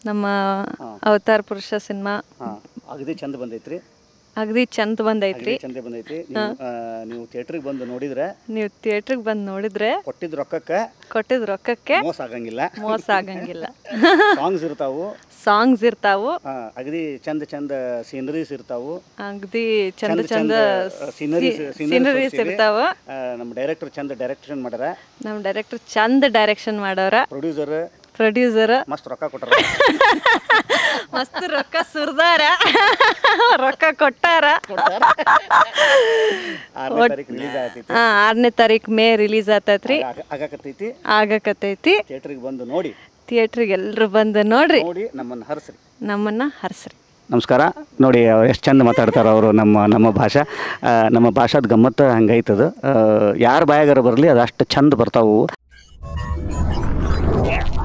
ನಮ್ಮ ಅವತಾರ ಪುರುಷ ಸಿನಿಮಾ ಹಾಂ ಅಗದಿ ಚಂದ ಬಂದೈತ್ರಿ ಅಗದಿ ಚಂದ ಬಂದೈತ್ರಿ ಅಗದಿ ಚಂದ ಬಂದೈತಿ ನೀವು ಆ, ನೀವು ಥಿಯೇಟ್ರಿಗೆ ಬಂದು ನೋಡಿದ್ರೆ ನೀವು ಥಿಯೇಟ್ರಿಗೆ ಬಂದು ನೋಡಿದ್ರೆ ಕೊಟ್ಟಿದ್ದ ರೊಕ್ಕಕ್ಕೆ ಕೊಟ್ಟಿದ ರೊಕ್ಕಕ್ಕೆ ಮೋಸ ಆಗಂಗಿಲ್ಲ ಮೋಸ ಆಗಂಗಿಲ್ಲ ಸಾಂಗ್ಸ್ ಇರ್ತಾವು ಸಾಂಗ್ಸ್ ಇರ್ತಾವು ಆ, ಅಗದಿ ಚಂದ ಚಂದ ಸೀನರೀಸ್ ಇರ್ತಾವು ಅಗದಿ ಚಂದ ಚಂದ ಸೀನರೀಸ್ ಸೀನರೀಸ್ ಇರ್ತಾವ ನಮ್ಮ ಡೈರೆಕ್ಟರ್ ಚಂದ ಡೈರೆಕ್ಷನ್ ಮಾಡ್ಯಾರ ನಮ್ಮ ಡೈರೆಕ್ಟರ್ ಚಂದ ಡೈರೆಕ್ಷನ್ ಮಾಡೋರ ಪ್ರೊಡ್ಯೂಸರ್ ಪ್ರೊಡ್ಯೂಸರ್ ಮಸ್ತ್ ರೊಕ್ಕ ಕೊಟ್ಟಾರ ಮಸ್ತ್ ರೊಕ್ಕ ಸುರ್ದಾರ ರೊಕ್ಕ ಕೊಟ್ಟಾರ ಆರನೇ ತಾರೀಕು ರಿಲೀಸ್ ಆಗ್ತೈತಿ ಹಾ ಆರನೇ ತಾರೀಕು ಮೇ ರಿಲೀಸ್ ಆತೈತ್ರಿ ಆಗ- ಆಗಾಕತ್ತೈತಿ ಆಗಕತ್ತೈತಿ ಥಿಯೇಟ್ರಿಗೆ ಬಂದು ನೋಡಿ ಥಿಯೇಟ್ರಿಗೆ ಎಲ್ಲರೂ ಬಂದು ನೋಡ್ರಿ ನೋಡಿ ನಮ್ಮನ್ನು ಹರಿಸ್ರಿ ನಮ್ಮನ್ನ ಹರ್ಸ್ರಿ ನಮಸ್ಕಾರ ನೋಡಿ ಎಷ್ಟು ಚಂದ ಮಾತಾಡ್ತಾರೆ ಅವರು ನಮ್ಮ ನಮ್ಮ ಭಾಷಾ ಆ, ನಮ್ಮ ಭಾಷಾದ ಗಮ್ಮತ್ತು ಹಂಗೈತದು ಯಾರ ಬಾಯಾಗಾರ ಬರಲಿ ಅದು ಅಷ್ಟು ಚಂದ ಬರ್ತಾವು